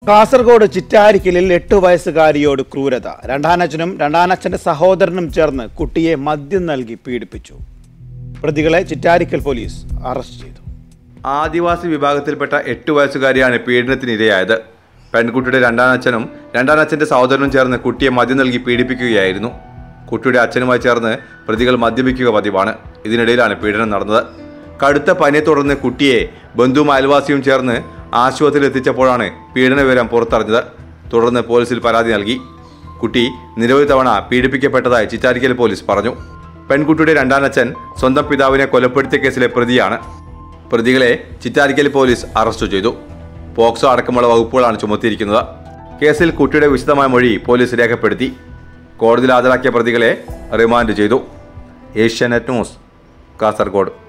കാസർഗോഡ് ചിറ്റാരിക്കലിൽ എട്ടു വയസ്സുകാരിയോട് ക്രൂരത രണ്ടാനച്ഛനും രണ്ടാനച്ഛന്റെ സഹോദരനും ചേർന്ന് കുട്ടിയെ മദ്യം നൽകി പീഡിപ്പിച്ചു പ്രതികളെ ചിറ്റാരിക്കൽ പോലീസ് അറസ്റ്റ് ചെയ്തു ആദിവാസി വിഭാഗത്തിൽപ്പെട്ട എട്ട് വയസ്സുകാരിയാണ് പീഡനത്തിനിരയായത് പെൺകുട്ടിയുടെ രണ്ടാനച്ഛനും രണ്ടാനച്ഛന്റെ സഹോദരനും ചേർന്ന് കുട്ടിയെ മദ്യം നൽകി പീഡിപ്പിക്കുകയായിരുന്നു കുട്ടിയുടെ അച്ഛനുമായി ചേർന്ന് പ്രതികൾ മദ്യപിക്കുക പതിവാണ് ഇതിനിടയിലാണ് പീഡനം നടന്നത് കടുത്ത പനിയെ തുടർന്ന് കുട്ടിയെ ബന്ധുവും അയൽവാസിയും ചേർന്ന് ആശുപത്രിയിൽ എത്തിച്ചപ്പോഴാണ് പീഡന വിവരം പുറത്തറിഞ്ഞത് തുടർന്ന് പോലീസിൽ പരാതി നൽകി കുട്ടി നിരവധി തവണ പീഡിപ്പിക്കപ്പെട്ടതായി ചിറ്റാരിക്കൽ പോലീസ് പറഞ്ഞു പെൺകുട്ടിയുടെ രണ്ടാനച്ഛൻ സ്വന്തം പിതാവിനെ കൊലപ്പെടുത്തിയ കേസിലെ പ്രതിയാണ് പ്രതികളെ ചിറ്റാരിക്കൽ പോലീസ് അറസ്റ്റ് ചെയ്തു പോക്സോ അടക്കമുള്ള വകുപ്പുകളാണ് ചുമത്തിയിരിക്കുന്നത് കേസിൽ കുട്ടിയുടെ വിശദമായ മൊഴി പോലീസ് രേഖപ്പെടുത്തി കോടതിയിൽ ഹാജരാക്കിയ പ്രതികളെ റിമാൻഡ് ചെയ്തു ഏഷ്യാനെറ്റ് ന്യൂസ് കാസർഗോഡ്